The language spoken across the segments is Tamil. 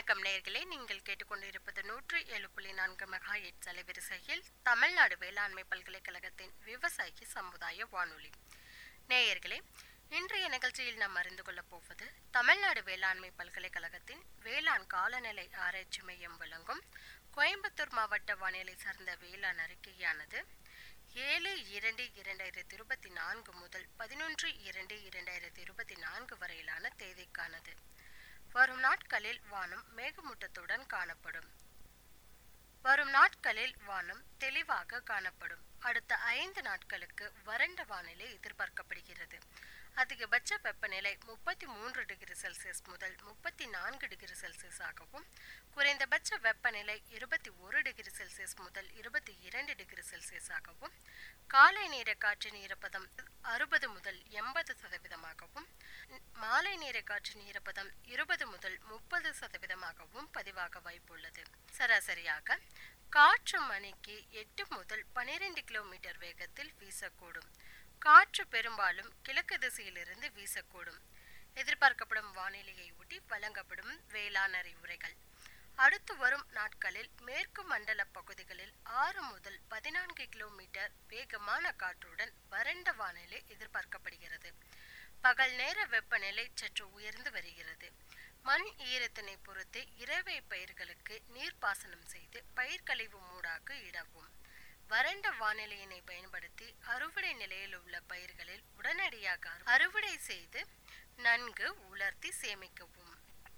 வணக்கம் நேயர்களே நீங்கள் கேட்டுக்கொண்டிருப்பது நூற்றி ஏழு புள்ளி நான்கு மெகா எட் அலைவரிசையில் தமிழ்நாடு வேளாண்மை பல்கலைக்கழகத்தின் விவசாயி சமுதாய வானொலி நேயர்களே இன்றைய நிகழ்ச்சியில் நாம் அறிந்து கொள்ளப் போவது தமிழ்நாடு வேளாண்மை பல்கலைக்கழகத்தின் வேளாண் காலநிலை ஆராய்ச்சி மையம் வழங்கும் கோயம்புத்தூர் மாவட்ட வானிலை சார்ந்த வேளாண் அறிக்கையானது ஏழு இரண்டு இரண்டாயிரத்தி இருபத்தி நான்கு முதல் பதினொன்று இரண்டு இரண்டாயிரத்தி இருபத்தி நான்கு வரையிலான தேதிக்கானது வரும் நாட்களில் வானம் மேகமூட்டத்துடன் காணப்படும் வரும் நாட்களில் வானம் தெளிவாக காணப்படும் அடுத்த ஐந்து நாட்களுக்கு வறண்ட வானிலை எதிர்பார்க்கப்படுகிறது அதிகபட்ச வெப்பநிலை முப்பத்தி மூன்று டிகிரி செல்சியஸ் முதல் முப்பத்தி நான்கு டிகிரி செல்சியஸ் ஆகவும் குறைந்தபட்ச வெப்பநிலை இருபத்தி ஒரு டிகிரி செல்சியஸ் முதல் இருபத்தி இரண்டு டிகிரி செல்சியஸ் ஆகவும் காலை நேர காற்றின் ஈரப்பதம் அறுபது முதல் எண்பது சதவீதமாகவும் மாலை நேர காற்றின் ஈரப்பதம் இருபது முதல் முப்பது சதவீதமாகவும் பதிவாக வாய்ப்புள்ளது சராசரியாக காற்று மணிக்கு எட்டு முதல் பனிரெண்டு கிலோமீட்டர் வேகத்தில் வீசக்கூடும் காற்று பெரும்பாலும் கிழக்கு திசையிலிருந்து வீசக்கூடும் எதிர்பார்க்கப்படும் வானிலையை ஒட்டி வழங்கப்படும் வேளாண் அறிவுரைகள் அடுத்து வரும் நாட்களில் மேற்கு மண்டல பகுதிகளில் ஆறு முதல் பதினான்கு கிலோமீட்டர் வேகமான காற்றுடன் வறண்ட வானிலை எதிர்பார்க்கப்படுகிறது பகல் நேர வெப்பநிலை சற்று உயர்ந்து வருகிறது மண் ஈரத்தினை பொறுத்து இறவை பயிர்களுக்கு நீர்ப்பாசனம் செய்து பயிர் கழிவு மூடாக்கு இடவும் வறண்ட வானிலையினை பயன்படுத்தி அறுவடை நிலையில் உள்ள பயிர்களில் உடனடியாக அறுவடை செய்து நன்கு உலர்த்தி சேமிக்கவும்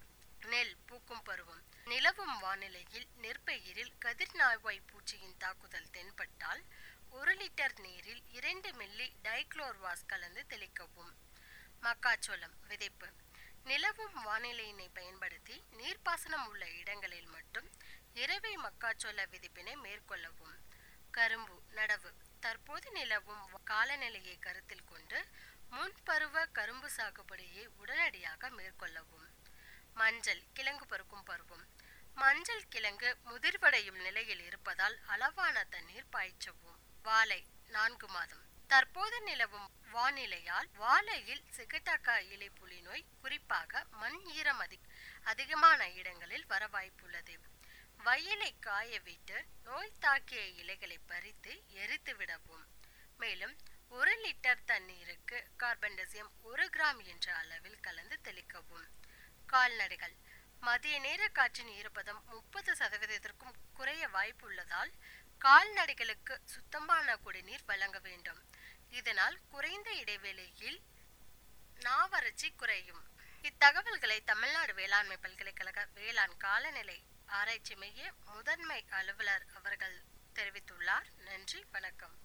நெல் பூக்கும் பருவம் நிலவும் வானிலையில் நெற்பயிரில் கதிர் நாய்வாய் பூச்சியின் தாக்குதல் தென்பட்டால் ஒரு லிட்டர் நீரில் இரண்டு மில்லி டைக்ளோர்வாஸ் கலந்து தெளிக்கவும் மக்காச்சோளம் விதைப்பு நிலவும் வானிலையினை பயன்படுத்தி நீர்ப்பாசனம் உள்ள இடங்களில் மட்டும் இரவை மக்காச்சோள விதிப்பினை மேற்கொள்ளவும் கரும்பு நடவு தற்போது நிலவும் காலநிலையை கருத்தில் கொண்டு முன்பருவ கரும்பு சாகுபடியை உடனடியாக மேற்கொள்ளவும் மஞ்சள் கிழங்கு பருக்கும் பருவம் மஞ்சள் கிழங்கு முதிர்வடையும் நிலையில் இருப்பதால் அளவான தண்ணீர் பாய்ச்சவும் வாழை நான்கு மாதம் தற்போது நிலவும் வானிலையால் வாழையில் சிகட்டாக்கா இலை புலி நோய் குறிப்பாக மண் ஈரம் அதி அதிகமான இடங்களில் வர வாய்ப்புள்ளது வயலை காய விட்டு நோய் தாக்கிய இலைகளை பறித்து எரித்து விடவும் மேலும் ஒரு லிட்டர் தண்ணீருக்கு கார்பன்டசியம் ஒரு கிராம் என்ற அளவில் கலந்து தெளிக்கவும் கால்நடைகள் மதிய நேர காற்றின் ஈரப்பதம் முப்பது சதவீதத்திற்கும் குறைய வாய்ப்புள்ளதால் கால்நடைகளுக்கு சுத்தமான குடிநீர் வழங்க வேண்டும் இதனால் குறைந்த இடைவெளியில் நாவறட்சி குறையும் இத்தகவல்களை தமிழ்நாடு வேளாண்மை பல்கலைக்கழக வேளாண் காலநிலை ஆராய்ச்சி மைய முதன்மை அலுவலர் அவர்கள் தெரிவித்துள்ளார் நன்றி வணக்கம்